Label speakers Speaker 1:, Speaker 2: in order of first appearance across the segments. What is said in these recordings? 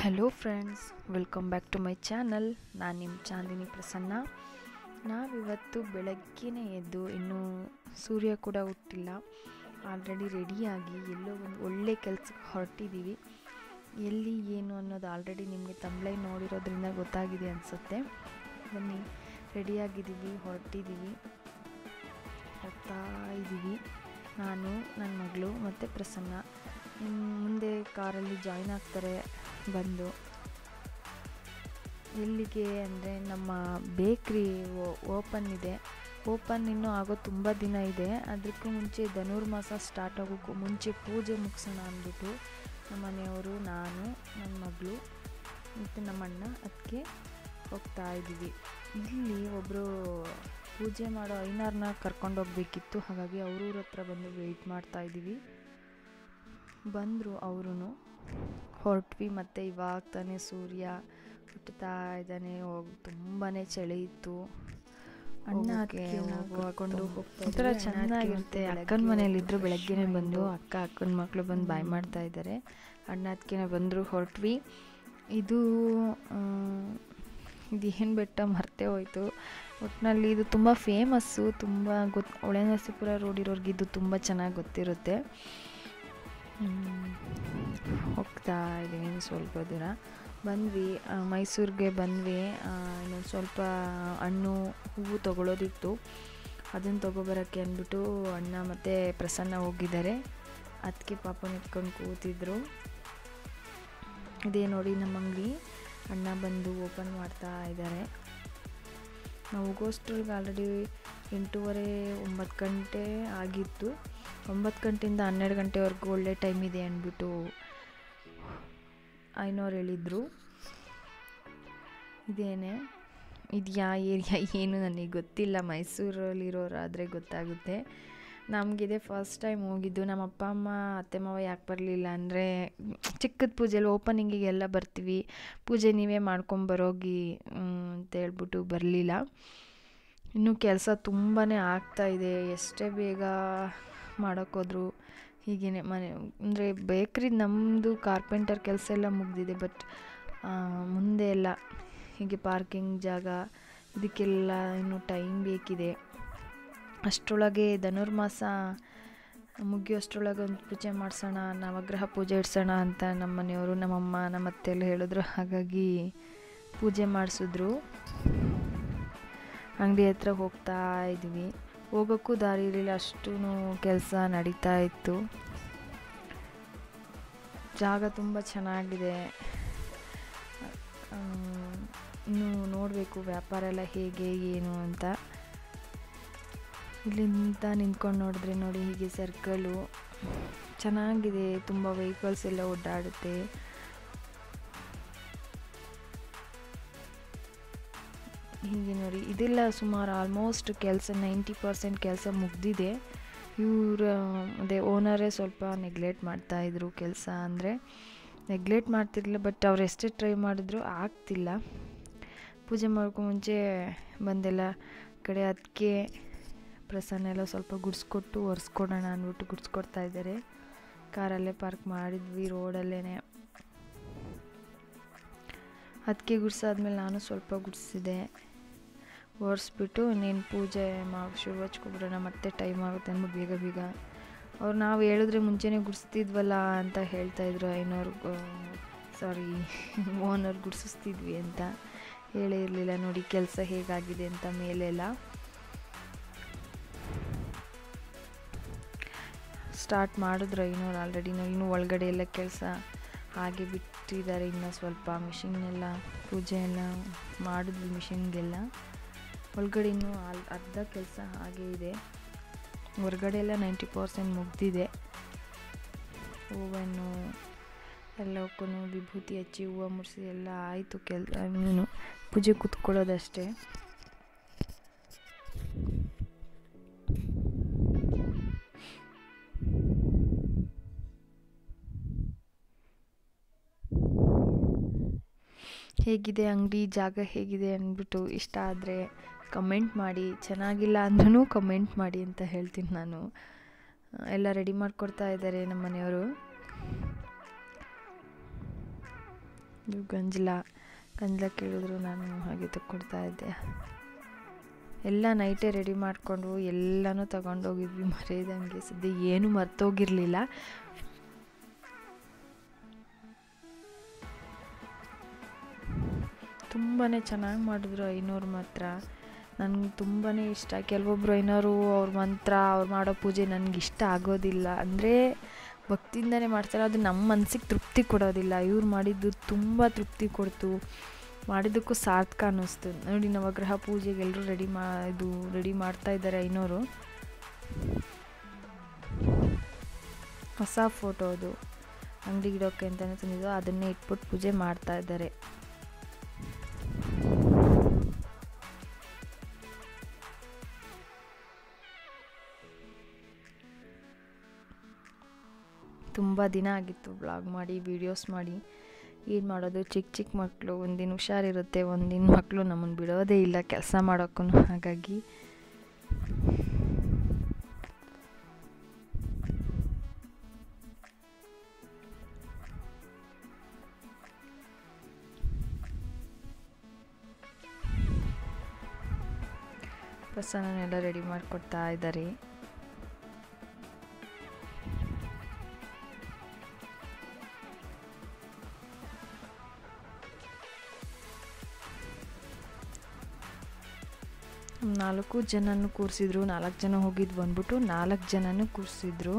Speaker 1: hello friends welcome back to my channel ನಾನು ನಿಮ್ಮ ಚಾಂದಿನಿ ಪ್ರಸನ್ನ ನಾವಿವತ್ತು ಬೆಳಗ್ಗೆನೇ ಎದ್ದು ಇನ್ನೂ ಸೂರ್ಯ ಕೂಡ ಹುಟ್ಟಿಲ್ಲ ಆಲ್ರೆಡಿ ರೆಡಿಯಾಗಿ ಎಲ್ಲೋ ಒಂದು ಒಳ್ಳೆ ಕೆಲಸಕ್ಕೆ ಹೊರಟಿದ್ದೀವಿ ಎಲ್ಲಿ ಏನು ಅನ್ನೋದು ಆಲ್ರೆಡಿ ನಿಮಗೆ ತಂಬ್ಲೈ ನೋಡಿರೋದ್ರಿಂದ ಗೊತ್ತಾಗಿದೆ ಅನಿಸುತ್ತೆ ಬನ್ನಿ ರೆಡಿಯಾಗಿದ್ದೀವಿ ಹೊರಟಿದ್ದೀವಿ ಹೋಗ್ತಾ ಇದ್ದೀವಿ ನಾನು ನನ್ನ ಮಗಳು ಮತ್ತು ಪ್ರಸನ್ನ ಇನ್ನು ಮುಂದೆ ಕಾರಲ್ಲಿ ಜಾಯ್ನ್ ಆಗ್ತಾರೆ ಬಂದು ಎಲ್ಲಿಗೆ ಅಂದರೆ ನಮ್ಮ ಬೇಕ್ರಿ ಓಪನ್ ಇದೆ ಓಪನ್ ಇನ್ನೂ ಆಗೋ ತುಂಬ ದಿನ ಇದೆ ಅದಕ್ಕೂ ಮುಂಚೆ ಧನುರ್ಮಾಸ ಸ್ಟಾರ್ಟ್ ಆಗೋಕ್ಕೂ ಮುಂಚೆ ಪೂಜೆ ಮುಗಿಸೋಣ ಅಂದ್ಬಿಟ್ಟು ನಮ್ಮ ಮನೆಯವರು ನಾನು ನನ್ನ ಮಗಳು ಮತ್ತು ನಮ್ಮ ಅಣ್ಣ ಅದಕ್ಕೆ ಹೋಗ್ತಾ ಇದ್ದೀವಿ ಇಲ್ಲಿ ಒಬ್ಬರು ಪೂಜೆ ಮಾಡೋ ಐನಾರನ್ನ ಕರ್ಕೊಂಡು ಹೋಗ್ಬೇಕಿತ್ತು ಹಾಗಾಗಿ ಅವ್ರೂರ ಹತ್ರ ಬಂದು ವೆಯ್ಟ್ ಮಾಡ್ತಾ ಇದ್ದೀವಿ ಬಂದರು ಅವರು ಹೊರಟ್ವಿ ಮತ್ತು ಇವಾಗ ತಾನೇ ಸೂರ್ಯ ಹುಟ್ಟುತ್ತಾ ಇದ್ದಾನೆ ಹೋಗಿ ತುಂಬಾ ಚಳಿ ಇತ್ತು ಅಣ್ಣ ಅದಕ್ಕೆ ಹಾಕೊಂಡು ಒಂಥರ ಚೆನ್ನಾಗಿರುತ್ತೆ ಅಕ್ಕನ ಮನೇಲಿದ್ರು ಬೆಳಗ್ಗೆನೆ ಬಂದು ಅಕ್ಕ ಅಕ್ಕನ ಮಕ್ಕಳು ಬಂದು ಬಾಯ್ ಮಾಡ್ತಾ ಇದ್ದಾರೆ ಅಣ್ಣ ಅದಕ್ಕೆ ಬಂದರು ಹೊರಟ್ವಿ ಇದು ಇದೇನು ಬೆಟ್ಟ ಮರ್ತೇ ಹೋಯ್ತು ಒಟ್ಟಿನಲ್ಲಿ ಇದು ತುಂಬ ಫೇಮಸ್ಸು ತುಂಬ ಗೊತ್ತು ಒಳನರಸೀಪುರ ರೋಡ್ ಇರೋರ್ಗೆ ಇದು ತುಂಬ ಚೆನ್ನಾಗಿ ಗೊತ್ತಿರುತ್ತೆ ಹೋಗ್ತಾ ಇದ್ದೀನಿ ಸ್ವಲ್ಪ ದೂರ ಬಂದ್ವಿ ಮೈಸೂರಿಗೆ ಬಂದ್ವಿ ಇನ್ನೊಂದು ಸ್ವಲ್ಪ ಹಣ್ಣು ಹೂವು ತೊಗೊಳೋದಿತ್ತು ಅದನ್ನು ತೊಗೊಬರೋಕ್ಕೆ ಅಂದ್ಬಿಟ್ಟು ಅಣ್ಣ ಮತ್ತು ಪ್ರಸನ್ನ ಹೋಗಿದ್ದಾರೆ ಅದಕ್ಕೆ ಪಾಪ ನಿಂತ್ಕೊಂಡು ಕೂತಿದ್ರು ಇದೇ ನೋಡಿ ನಮ್ಮ ಅಂಗಡಿ ಅಣ್ಣ ಬಂದು ಓಪನ್ ಮಾಡ್ತಾ ಇದ್ದಾರೆ ನಾವು ಹೋಗೋಷ್ಟ್ರಿಗೆ ಆಲ್ರೆಡಿ ಎಂಟೂವರೆ ಒಂಬತ್ತು ಗಂಟೆ ಆಗಿತ್ತು ಒಂಬತ್ತು ಗಂಟೆಯಿಂದ ಹನ್ನೆರಡು ಗಂಟೆವರೆಗೂ ಒಳ್ಳೆ ಟೈಮ್ ಇದೆ ಅಂದ್ಬಿಟ್ಟು ಐನೋರು ಹೇಳಿದರು ಇದೇನೆ ಇದು ಯಾವ ಏರಿಯಾ ಏನು ನನಗೆ ಗೊತ್ತಿಲ್ಲ ಮೈಸೂರಲ್ಲಿರೋರಾದರೆ ಗೊತ್ತಾಗುತ್ತೆ ನಮಗಿದೆ ಫಸ್ಟ್ ಟೈಮ್ ಹೋಗಿದ್ದು ನಮ್ಮ ಅಪ್ಪ ಅಮ್ಮ ಅತ್ತೆ ಮಾವ ಯಾಕೆ ಬರಲಿಲ್ಲ ಅಂದರೆ ಚಿಕ್ಕದ ಪೂಜೆಲಿ ಓಪನಿಂಗಿಗೆಲ್ಲ ಬರ್ತೀವಿ ಪೂಜೆ ನೀವೇ ಮಾಡ್ಕೊಂಬರೋಗಿ ಅಂತ ಹೇಳ್ಬಿಟ್ಟು ಬರಲಿಲ್ಲ ಇನ್ನೂ ಕೆಲಸ ತುಂಬಾ ಆಗ್ತಾಯಿದೆ ಎಷ್ಟೇ ಬೇಗ ಮಾಡೋಕ್ಕೋದ್ರು ಹೀಗೇ ಮನೆ ಅಂದರೆ ಬೇಕ್ರಿ ನಮ್ಮದು ಕಾರ್ಪೆಂಟರ್ ಕೆಲಸ ಎಲ್ಲ ಮುಗಿದಿದೆ ಬಟ್ ಮುಂದೆ ಎಲ್ಲ ಹೀಗೆ ಪಾರ್ಕಿಂಗ್ ಜಾಗ ಇದಕ್ಕೆಲ್ಲ ಇನ್ನೂ ಟೈಮ್ ಬೇಕಿದೆ ಅಷ್ಟರೊಳಗೆ ಧನುರ್ಮಾಸ ಮುಗಿಯೋಷ್ಟರೊಳಗೆ ಒಂದು ಪೂಜೆ ಮಾಡಿಸೋಣ ನವಗ್ರಹ ಪೂಜೆ ಇಡ್ಸೋಣ ಅಂತ ನಮ್ಮ ಮನೆಯವರು ನಮ್ಮಮ್ಮ ನಮ್ಮ ಅತ್ತೆ ಎಲ್ಲ ಹೇಳಿದ್ರು ಹಾಗಾಗಿ ಪೂಜೆ ಮಾಡಿಸಿದ್ರು ಅಂಗಡಿ ಹತ್ರ ಹೋಗ್ತಾ ಇದ್ವಿ ಹೋಗೋಕ್ಕೂ ದಾರಿ ಇರಲಿಲ್ಲ ಅಷ್ಟೂ ಕೆಲಸ ನಡೀತಾ ಇತ್ತು ಜಾಗ ತುಂಬ ಚೆನ್ನಾಗಿದೆ ಇನ್ನು ನೋಡಬೇಕು ವ್ಯಾಪಾರ ಎಲ್ಲ ಹೇಗೆ ಏನು ಅಂತ ಇಲ್ಲಿಂದ ನಿಂತ್ಕೊಂಡು ನೋಡಿದ್ರೆ ನೋಡಿ ಹೀಗೆ ಸರ್ಕಲು ಚೆನ್ನಾಗಿದೆ ತುಂಬ ವೆಹಿಕಲ್ಸ್ ಎಲ್ಲ ಓಡಾಡುತ್ತೆ ಹೀಗೆ ನೋಡಿ ಇದೆಲ್ಲ ಸುಮಾರು ಆಲ್ಮೋಸ್ಟ್ ಕೆಲಸ ನೈಂಟಿ ಪರ್ಸೆಂಟ್ ಕೆಲಸ ಮುಗ್ದಿದೆ ಇವರು ಅದೇ ಓನರೇ ಸ್ವಲ್ಪ ನೆಗ್ಲೆಕ್ಟ್ ಮಾಡ್ತಾಯಿದ್ರು ಕೆಲಸ ಅಂದರೆ ನೆಗ್ಲೆಕ್ಟ್ ಮಾಡ್ತಿರಲಿಲ್ಲ ಬಟ್ ಅವ್ರು ಎಷ್ಟೇ ಟ್ರೈ ಮಾಡಿದ್ರು ಆಗ್ತಿಲ್ಲ ಪೂಜೆ ಮಾಡೋಕ್ಕೂ ಮುಂಚೆ ಬಂದೆಲ್ಲ ಕಡೆ ಅದಕ್ಕೆ ಪ್ರಸನ್ನ ಎಲ್ಲ ಸ್ವಲ್ಪ ಗುಡಿಸ್ಕೊಟ್ಟು ಒರೆಸ್ಕೊಡೋಣ ಅಂದ್ಬಿಟ್ಟು ಗುಡಿಸ್ಕೊಡ್ತಾ ಇದ್ದಾರೆ ಕಾರಲ್ಲೇ ಪಾರ್ಕ್ ಮಾಡಿದ್ವಿ ರೋಡಲ್ಲೇ ಅದಕ್ಕೆ ಗುಡಿಸಾದ್ಮೇಲೆ ನಾನು ಸ್ವಲ್ಪ ಗುಡಿಸಿದೆ ಒರೆಸ್ಬಿಟ್ಟು ಇನ್ನೇನು ಪೂಜೆ ಮಾ ಶುರು ಹಚ್ಕೊಬಿಡೋಣ ಮತ್ತೆ ಟೈಮ್ ಆಗುತ್ತೆ ಅಂದ್ಬಿಟ್ಟು ಬೇಗ ಬೇಗ ಅವ್ರು ನಾವು ಹೇಳಿದ್ರೆ ಮುಂಚೆನೇ ಗುಡಿಸ್ತಿದ್ವಲ್ಲ ಅಂತ ಹೇಳ್ತಾಯಿದ್ರು ಐನೋರ್ಗು ಸಾರಿ ಓನರ್ ಗುಡಿಸಿಸ್ತಿದ್ವಿ ಅಂತ ಹೇಳೇ ಇರಲಿಲ್ಲ ನೋಡಿ ಕೆಲಸ ಹೇಗಾಗಿದೆ ಅಂತ ಮೇಲೆಲ್ಲ ಸ್ಟಾರ್ಟ್ ಮಾಡಿದ್ರು ಐನೋರು ಆಲ್ರೆಡಿ ಇನ್ನೂ ಒಳಗಡೆ ಎಲ್ಲ ಕೆಲಸ ಹಾಗೆ ಬಿಟ್ಟಿದ್ದಾರೆ ಇನ್ನು ಸ್ವಲ್ಪ ಮಿಷಿನ್ನೆಲ್ಲ ಪೂಜೆ ಎಲ್ಲ ಮಾಡಿದ್ವಿ ಮಿಷಿನ್ಗೆಲ್ಲ ಒಳಗಡೆ ಇನ್ನೂ ಅಲ್ ಅರ್ಧ ಕೆಲಸ ಹಾಗೆ ಇದೆ ಹೊರಗಡೆ ಎಲ್ಲ ನೈಂಟಿ ಪರ್ಸೆಂಟ್ ಮುಗ್ದಿದೆ ಹೂವನ್ನು ಎಲ್ಲಕ್ಕೂ ವಿಭೂತಿ ಹಚ್ಚಿ ಹೂವು ಮುಡಿಸಿ ಎಲ್ಲ ಆಯಿತು ಕೆಲ್ ಇನ್ನೂ ಪೂಜೆ ಕೂತ್ಕೊಳ್ಳೋದಷ್ಟೇ ಹೇಗಿದೆ ಅಂಗಡಿ ಜಾಗ ಹೇಗಿದೆ ಅಂದ್ಬಿಟ್ಟು ಇಷ್ಟ ಆದರೆ ಕಮೆಂಟ್ ಮಾಡಿ ಚೆನ್ನಾಗಿಲ್ಲ ಅಂದ್ರೂ ಕಮೆಂಟ್ ಮಾಡಿ ಅಂತ ಹೇಳ್ತೀನಿ ನಾನು ಎಲ್ಲ ರೆಡಿ ಮಾಡಿಕೊಡ್ತಾ ಇದ್ದಾರೆ ನಮ್ಮ ಮನೆಯವರು ಇದು ಗಂಜಲ ಗಂಜಲ ಕೇಳಿದ್ರು ನಾನು ಹಾಗೆ ತಕ್ಕೊಡ್ತಾ ಇದ್ದೆ ಎಲ್ಲ ನೈಟೇ ರೆಡಿ ಮಾಡಿಕೊಂಡು ಎಲ್ಲನೂ ತಗೊಂಡೋಗಿದ್ವಿ ಮರೆಯದಂಗೆ ಸದ್ಯ ಏನೂ ಮರ್ತೋಗಿರಲಿಲ್ಲ ತುಂಬಾ ಚೆನ್ನಾಗಿ ಮಾಡಿದ್ರು ಐನೂರು ಮಾತ್ರ ನನಗೆ ತುಂಬಾ ಇಷ್ಟ ಕೆಲವೊಬ್ರು ಐನೋರು ಅವ್ರ ಮಂತ್ರ ಅವ್ರು ಮಾಡೋ ಪೂಜೆ ನನಗೆ ಇಷ್ಟ ಆಗೋದಿಲ್ಲ ಅಂದರೆ ಭಕ್ತಿಯಿಂದನೇ ಮಾಡ್ತಾರೆ ಅದು ನಮ್ಮ ಮನ್ಸಿಗೆ ತೃಪ್ತಿ ಕೊಡೋದಿಲ್ಲ ಇವ್ರು ಮಾಡಿದ್ದು ತುಂಬ ತೃಪ್ತಿ ಕೊಡ್ತು ಮಾಡಿದ್ದಕ್ಕೂ ಸಾರ್ಥಕ ಅನ್ನಿಸ್ತು ನೋಡಿ ನವಗ್ರಹ ಪೂಜೆಗೆ ಎಲ್ಲರೂ ರೆಡಿ ಮಾ ಇದು ರೆಡಿ ಮಾಡ್ತಾ ಇದ್ದಾರೆ ಐನೋರು ಹೊಸ ಫೋಟೋ ಅದು ಅಂಗಡಿಗೆ ಇಡೋಕ್ಕೆ ಅಂತಲೇ ತಂದಿದ್ದು ಅದನ್ನೇ ಇಟ್ಬಿಟ್ಟು ಪೂಜೆ ಮಾಡ್ತಾ ಇದ್ದಾರೆ ತುಂಬ ದಿನ ಆಗಿತ್ತು ಬ್ಲಾಗ್ ಮಾಡಿ ವೀಡಿಯೋಸ್ ಮಾಡಿ ಏನು ಮಾಡೋದು ಚಿಕ್ಕ ಚಿಕ್ಕ ಮಕ್ಕಳು ಒಂದಿನ ಹುಷಾರಿರುತ್ತೆ ಒಂದಿನ ಮಕ್ಕಳು ನಮ್ಮನ್ನು ಬಿಡೋದೇ ಇಲ್ಲ ಕೆಲಸ ಮಾಡೋಕ್ಕೂ ಹಾಗಾಗಿ ಪ್ರಸನ್ನನೆಲ್ಲ ರೆಡಿ ಮಾಡಿಕೊಡ್ತಾ ಇದ್ದಾರೆ ನಾಲ್ಕು ಜನನೂ ಕೂರಿಸಿದ್ರು ನಾಲ್ಕು ಜನ ಹೋಗಿದ್ದು ಬಂದ್ಬಿಟ್ಟು ನಾಲ್ಕು ಜನನೂ ಕೂರಿಸಿದ್ರು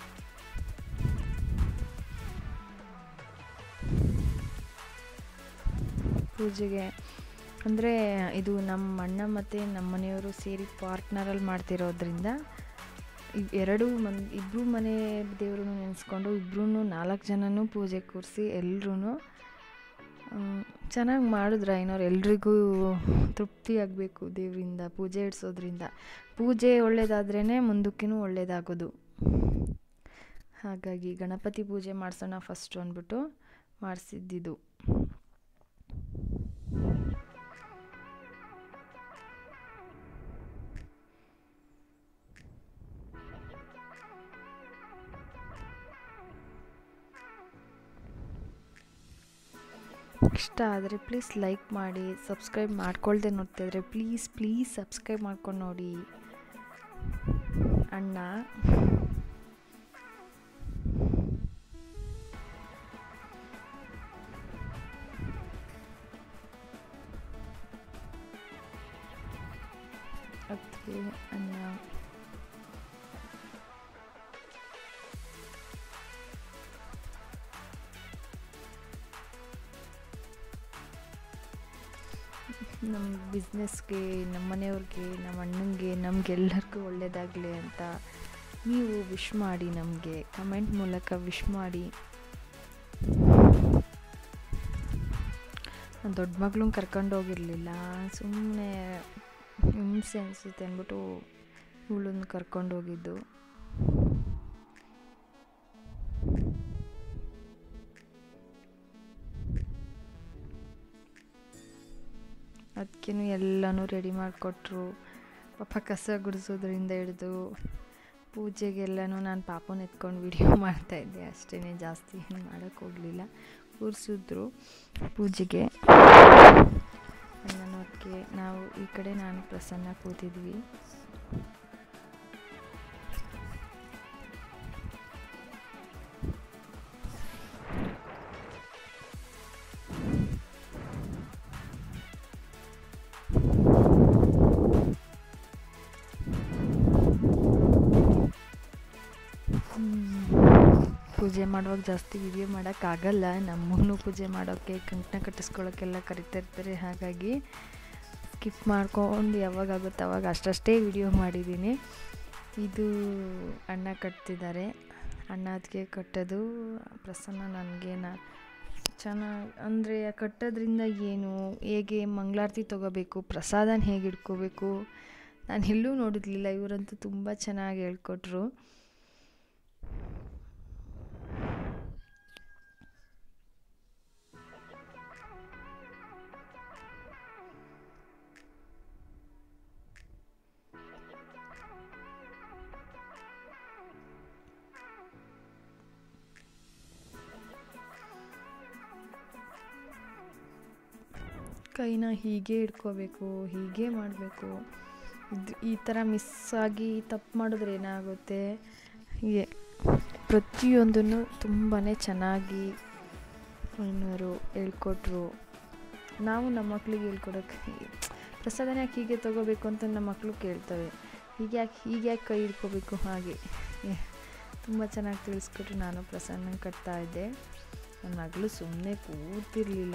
Speaker 1: ಪೂಜೆಗೆ ಅಂದರೆ ಇದು ನಮ್ಮ ಅಣ್ಣ ಮತ್ತು ನಮ್ಮ ಮನೆಯವರು ಸೇರಿ ಪಾರ್ಟ್ನರಲ್ಲಿ ಮಾಡ್ತಿರೋದ್ರಿಂದ ಎರಡು ಮನ್ ಇಬ್ಬರು ಮನೆ ದೇವರು ನೆನೆಸ್ಕೊಂಡು ಇಬ್ಬರೂ ನಾಲ್ಕು ಜನನೂ ಪೂಜೆ ಕೂರಿಸಿ ಎಲ್ಲರೂ ಚೆನ್ನಾಗಿ ಮಾಡಿದ್ರು ಐನೋರು ಎಲ್ರಿಗೂ ತೃಪ್ತಿ ಆಗಬೇಕು ದೇವರಿಂದ ಪೂಜೆ ಇಡ್ಸೋದ್ರಿಂದ ಪೂಜೆ ಒಳ್ಳೇದಾದ್ರೇ ಮುಂದಕ್ಕೂ ಒಳ್ಳೇದಾಗೋದು ಹಾಗಾಗಿ ಗಣಪತಿ ಪೂಜೆ ಮಾಡಿಸೋಣ ಫಸ್ಟು ಅಂದ್ಬಿಟ್ಟು ಮಾಡಿಸಿದ್ದಿದ್ದು ಇಷ್ಟ ಆದರೆ ಪ್ಲೀಸ್ ಲೈಕ್ ಮಾಡಿ ಸಬ್ಸ್ಕ್ರೈಬ್ ಮಾಡ್ಕೊಳ್ದೆ ನೋಡ್ತಾಯಿದ್ರೆ ಪ್ಲೀಸ್ ಪ್ಲೀಸ್ ಸಬ್ಸ್ಕ್ರೈಬ್ ಮಾಡ್ಕೊಂಡು ನೋಡಿ ಅಣ್ಣ ಅತ್ತೆ ಅಣ್ಣ ನಮ್ಮ ಬಿಸ್ನೆಸ್ಗೆ ನಮ್ಮ ಮನೆಯವ್ರಿಗೆ ನಮ್ಮ ಅಣ್ಣಂಗೆ ನಮಗೆಲ್ಲರಿಗೂ ಒಳ್ಳೆಯದಾಗಲಿ ಅಂತ ನೀವು ವಿಶ್ ಮಾಡಿ ನಮಗೆ ಕಮೆಂಟ್ ಮೂಲಕ ವಿಶ್ ಮಾಡಿ ನಾನು ದೊಡ್ಡ ಮಗಳನ್ನ ಕರ್ಕೊಂಡು ಹೋಗಿರಲಿಲ್ಲ ಸುಮ್ಮನೆ ಹಿಂಸೆ ಅನಿಸುತ್ತೆ ಅಂದ್ಬಿಟ್ಟು ಇವಳನ್ನ ಕರ್ಕೊಂಡು ಹೋಗಿದ್ದು ಅದಕ್ಕೂ ಎಲ್ಲನೂ ರೆಡಿ ಮಾಡಿಕೊಟ್ರು ಪಾಪ ಕಸ ಗುಡಿಸೋದ್ರಿಂದ ಹಿಡಿದು ಪೂಜೆಗೆಲ್ಲನೂ ನಾನು ಪಾಪನ ಎತ್ಕೊಂಡು ವಿಡಿಯೋ ಮಾಡ್ತಾಯಿದ್ದೆ ಅಷ್ಟೇ ಜಾಸ್ತಿ ಏನು ಮಾಡೋಕ್ಕೆ ಹೋಗಲಿಲ್ಲ ಕೂರಿಸಿದ್ರು ಪೂಜೆಗೆ ಅಣ್ಣನವ್ರಿಗೆ ನಾವು ಈ ಕಡೆ ನಾನು ಪ್ರಸನ್ನ ಕೂತಿದ್ವಿ ಪೂಜೆ ಮಾಡುವಾಗ ಜಾಸ್ತಿ ವಿಡಿಯೋ ಮಾಡೋಕ್ಕಾಗಲ್ಲ ನಮ್ಮನ್ನು ಪೂಜೆ ಮಾಡೋಕ್ಕೆ ಕಂಕಣ ಕಟ್ಟಿಸ್ಕೊಳ್ಳೋಕ್ಕೆಲ್ಲ ಕರಿತಾ ಇರ್ತಾರೆ ಹಾಗಾಗಿ ಸ್ಕಿಪ್ ಮಾಡ್ಕೊಂಡು ಯಾವಾಗಾಗುತ್ತೆ ಅವಾಗ ಅಷ್ಟಷ್ಟೇ ವಿಡಿಯೋ ಮಾಡಿದ್ದೀನಿ ಇದು ಅಣ್ಣ ಕಟ್ತಿದ್ದಾರೆ ಅಣ್ಣ ಅದಕ್ಕೆ ಕಟ್ಟೋದು ಪ್ರಸನ್ನ ನನಗೆ ನಾ ಚೆನ್ನಾಗಿ ಅಂದರೆ ಕಟ್ಟೋದ್ರಿಂದ ಏನು ಹೇಗೆ ಮಂಗಳಾರತಿ ತೊಗೋಬೇಕು ಪ್ರಸಾದನ ಹೇಗೆ ಇಟ್ಕೋಬೇಕು ನಾನು ಎಲ್ಲೂ ನೋಡಿರಲಿಲ್ಲ ಇವರಂತೂ ತುಂಬ ಚೆನ್ನಾಗಿ ಹೇಳ್ಕೊಟ್ರು ಕೈನ ಹೀಗೆ ಇಟ್ಕೋಬೇಕು ಹೀಗೆ ಮಾಡಬೇಕು ಇದು ಈ ಥರ ಮಿಸ್ ಆಗಿ ತಪ್ಪು ಮಾಡಿದ್ರೆ ಏನಾಗುತ್ತೆ ಹೀಗೆ ಪ್ರತಿಯೊಂದನ್ನು ತುಂಬಾ ಚೆನ್ನಾಗಿ ಅಣ್ಣವರು ಹೇಳ್ಕೊಟ್ರು ನಾವು ನಮ್ಮ ಮಕ್ಳಿಗೆ ಹೇಳ್ಕೊಡೋಕ್ಕೆ ಪ್ರಸಾದನ ಯಾಕೆ ಹೀಗೆ ತೊಗೋಬೇಕು ಅಂತ ನಮ್ಮ ಮಕ್ಕಳು ಕೇಳ್ತವೆ ಹೀಗೆ ಯಾಕೆ ಹೀಗೆ ಯಾಕೆ ಕೈ ಹಿಡ್ಕೋಬೇಕು ಹಾಗೆ ತುಂಬ ಚೆನ್ನಾಗಿ ತಿಳಿಸ್ಕೊಟ್ರು ನಾನು ಪ್ರಸಾದನ ಕಟ್ತಾ ಇದ್ದೆ ನನ್ನ ಮಗಳು ಸುಮ್ಮನೆ ಕೂತಿರ್ಲಿಲ್ಲ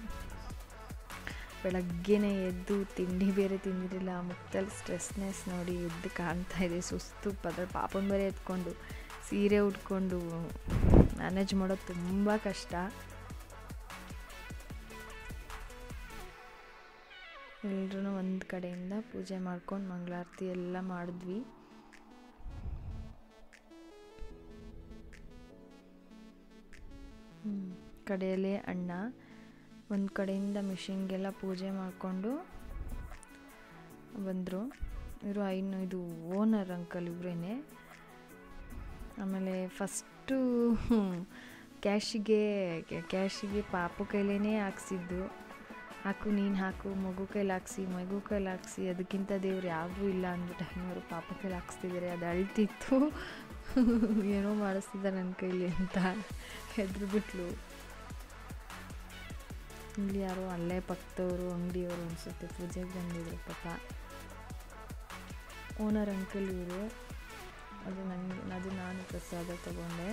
Speaker 1: ಬೆಳಗ್ಗೆನೇ ಎದ್ದು ತಿಂಡಿ ಬೇರೆ ತಿಂದಿರಲಿಲ್ಲ ಮುಖದಲ್ಲಿ ಸ್ಟ್ರೆಸ್ನೆಸ್ ನೋಡಿ ಎದ್ದು ಕಾಣ್ತಾ ಇದೆ ಸುಸ್ತು ಪದ ಪಾಪನ ಬೇರೆ ಎತ್ಕೊಂಡು ಸೀರೆ ಉಟ್ಕೊಂಡು ಮ್ಯಾನೇಜ್ ಮಾಡೋದು ತುಂಬ ಕಷ್ಟ ಎಲ್ರೂ ಒಂದು ಕಡೆಯಿಂದ ಪೂಜೆ ಮಾಡ್ಕೊಂಡು ಮಂಗಳಾರತಿ ಎಲ್ಲ ಮಾಡಿದ್ವಿ ಕಡೆಯಲ್ಲೇ ಅಣ್ಣ ಒಂದು ಕಡೆಯಿಂದ ಮಿಷಿನ್ಗೆಲ್ಲ ಪೂಜೆ ಮಾಡಿಕೊಂಡು ಬಂದರು ಇವರು ಐನು ಇದು ಓನರ್ ಅಂಕಲ್ ಇವರೇನೆ ಆಮೇಲೆ ಫಸ್ಟು ಕ್ಯಾಶಿಗೆ ಕ್ಯಾಶಿಗೆ ಪಾಪು ಕೈಲೇ ಹಾಕ್ಸಿದ್ದು ಹಾಕು ನೀನು ಹಾಕು ಮಗು ಕೈಲಿ ಹಾಕ್ಸಿ ಮಗು ಕೈಲಿ ಹಾಕ್ಸಿ ಅದಕ್ಕಿಂತ ದೇವ್ರು ಯಾರೂ ಇಲ್ಲ ಅಂದ್ಬಿಟ್ಟು ಐನೂರು ಪಾಪ ಕೈಲಿ ಹಾಕ್ಸ್ತಿದ್ದಾರೆ ಅದು ಅಳ್ತಿತ್ತು ಏನೋ ಮಾಡಿಸ್ತಿದ್ದಾರೆ ನನ್ನ ಕೈಲಿ ಅಂತ ಹೆದ್ರುಬಿಟ್ಲು ಇಲ್ಲಿ ಯಾರೋ ಅಲ್ಲೇ ಪಕ್ಕದವರು ಅಂಗಡಿಯವರು ಅನಿಸುತ್ತೆ ಪೂಜೆಗೆ ಬಂದಿದ್ರು ಪಾಪ ಓನರ್ ಅಂಕಲ್ ಇವರು ಅದು ನನಗೆ ಅದು ನಾನು ಪ್ರಸಾದ ತಗೊಂಡೆ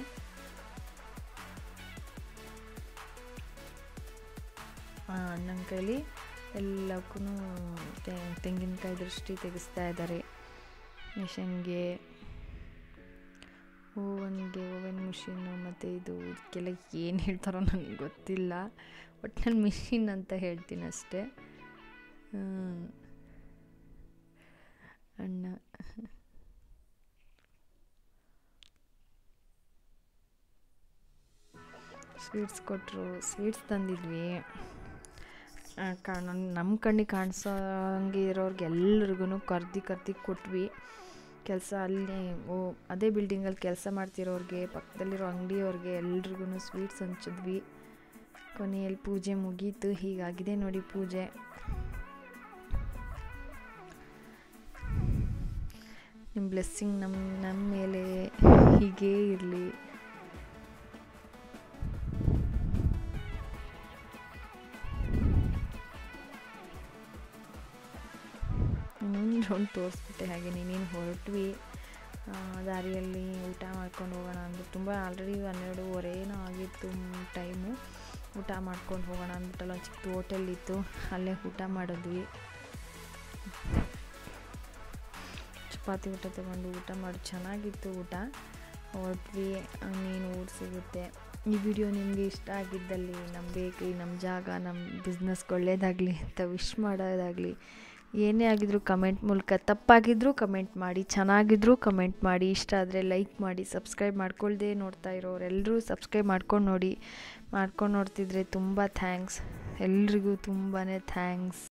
Speaker 1: ಅಣ್ಣನ ಕೈಲಿ ಎಲ್ಲಕ್ಕೂ ತೆಂಗಿನಕಾಯಿ ದೃಷ್ಟಿ ತೆಗೆಸ್ತಾ ಇದ್ದಾರೆ ಮಿಷನ್ಗೆ ಓವನ್ಗೆ ಓವನ್ ಮಿಷಿನ್ನು ಮತ್ತು ಇದು ಇದಕ್ಕೆಲ್ಲ ಏನು ಹೇಳ್ತಾರೋ ನನಗೆ ಗೊತ್ತಿಲ್ಲ ಒಟ್ಟಿನಲ್ಲಿ ಮಿಷಿನ್ ಅಂತ ಹೇಳ್ತೀನಿ ಅಷ್ಟೇ ಅಣ್ಣ ಸ್ವೀಟ್ಸ್ ಕೊಟ್ಟರು ಸ್ವೀಟ್ಸ್ ತಂದಿದ್ವಿ ಕಾಣ ನಮ್ಮ ಕಣ್ಣಿಗೆ ಕಾಣಿಸೋ ಹಂಗೆ ಇರೋರ್ಗೆ ಎಲ್ರಿಗೂ ಕರ್ದು ಕರ್ದು ಕೊಟ್ವಿ ಕೆಲಸ ಅಲ್ಲಿ ಓ ಅದೇ ಬಿಲ್ಡಿಂಗಲ್ಲಿ ಕೆಲಸ ಮಾಡ್ತಿರೋರಿಗೆ ಪಕ್ಕದಲ್ಲಿರೋ ಅಂಗಡಿಯವ್ರಿಗೆ ಎಲ್ರಿಗೂ ಸ್ವೀಟ್ಸ್ ಹಂಚಿದ್ವಿ ಕೊನೆಯಲ್ಲಿ ಪೂಜೆ ಮುಗೀತು ಹೀಗಾಗಿದೆ ನೋಡಿ ಪೂಜೆ ನಿಮ್ಮ ಬ್ಲೆಸ್ಸಿಂಗ್ ನಮ್ಮ ನಮ್ಮ ಮೇಲೆ ಹೀಗೇ ಇರಲಿ ಇನ್ನೊಂದು ರೌಂಡ್ ತೋರಿಸ್ಬಿಟ್ಟೆ ಹಾಗೆ ನೀನೇನು ಹೊರಟ್ವಿ ದಾರಿಯಲ್ಲಿ ಊಟ ಮಾಡ್ಕೊಂಡು ಹೋಗೋಣ ಅಂದ್ಬಿಟ್ಟು ತುಂಬ ಆಲ್ರೆಡಿ ಹನ್ನೆರಡೂವರೆನೋ ಆಗಿತ್ತು ಟೈಮು ಊಟ ಮಾಡ್ಕೊಂಡು ಹೋಗೋಣ ಅಂದ್ಬಿಟ್ಟಲ್ಲ ಒಂದು ಚಿಕ್ಕ ಹೋಟೆಲ್ ಇತ್ತು ಅಲ್ಲೇ ಊಟ ಮಾಡಿದ್ವಿ ಚಪಾತಿ ಊಟ ತೊಗೊಂಡು ಊಟ ಮಾಡಿ ಚೆನ್ನಾಗಿತ್ತು ಊಟ ಹೊರಟ್ವಿ ನೀನು ಊಟ ಸಿಗುತ್ತೆ ಈ ವಿಡಿಯೋ ನಿಮಗೆ ಇಷ್ಟ ಆಗಿದ್ದಲ್ಲಿ ನಮ್ಮ ಬೇಕ್ರಿ ನಮ್ಮ ಜಾಗ ನಮ್ಮ ಬಿಸ್ನೆಸ್ಗೆ ಒಳ್ಳೇದಾಗಲಿ ಅಂತ ವಿಶ್ ಮಾಡೋದಾಗಲಿ ಏನೇ ಆಗಿದ್ರು ಕಮೆಂಟ್ ಮೂಲಕ ತಪ್ಪಾಗಿದ್ದರೂ ಕಮೆಂಟ್ ಮಾಡಿ ಚೆನ್ನಾಗಿದ್ರೂ ಕಮೆಂಟ್ ಮಾಡಿ ಇಷ್ಟ ಆದರೆ ಲೈಕ್ ಮಾಡಿ ಸಬ್ಸ್ಕ್ರೈಬ್ ಮಾಡ್ಕೊಳ್ದೆ ನೋಡ್ತಾ ಇರೋರೆಲ್ಲರೂ ಸಬ್ಸ್ಕ್ರೈಬ್ ಮಾಡ್ಕೊಂಡು ನೋಡಿ ಮಾಡ್ಕೊಂಡು ನೋಡ್ತಿದ್ರೆ ತುಂಬ ಥ್ಯಾಂಕ್ಸ್ ಎಲ್ರಿಗೂ ತುಂಬಾ ಥ್ಯಾಂಕ್ಸ್